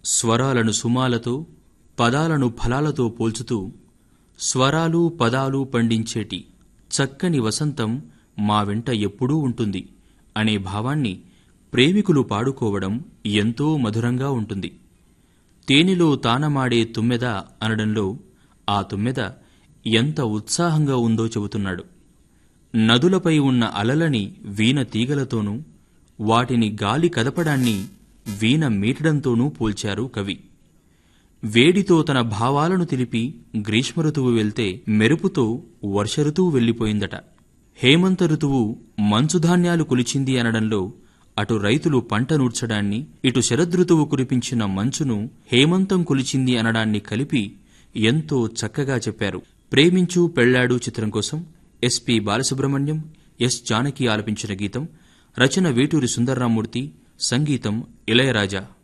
స్వరాలను సుమాలతో పదాలను ఫలాలతో పోల్చుతూ స్వరాలు పదాలు పండించేటి చక్కని వసంతం మా వెంట ఎప్పుడూ ఉంటుంది అనే భావాన్ని ప్రేమికులు పాడుకోవడం ఎంతో మధురంగా ఉంటుంది తేనెలో తానమాడే తుమ్మెద అనడంలో ఆ తుమ్మెద ఎంత ఉత్సాహంగా ఉందో చెబుతున్నాడు నదులపై ఉన్న అలలని వీణ తీగలతోనూ వాటిని గాలి కదపడాన్ని వీణ మీటడంతోనూ పోల్చారు కవి వేడితో తన భావాలను తెలిపి గ్రీష్మ ఋతువు వెళ్తే మెరుపుతో వర్ష ఋతువు వెళ్ళిపోయిందట హేమంత ఋతువు మంచుధాన్యాలు కొలిచింది అనడంలో అటు రైతులు పంట నూర్చడాన్ని ఇటు శరదృతువు కురిపించిన మంచును హేమంతం కొలిచింది అనడాన్ని కలిపి ఎంతో చక్కగా చెప్పారు ప్రేమించు పెళ్లాడు చిత్రం కోసం ఎస్పి బాలసుబ్రహ్మణ్యం ఎస్ జానకి ఆలపించిన గీతం రచన వేటూరి సుందర్రామూర్తి సంగీతం ఇళయరాజా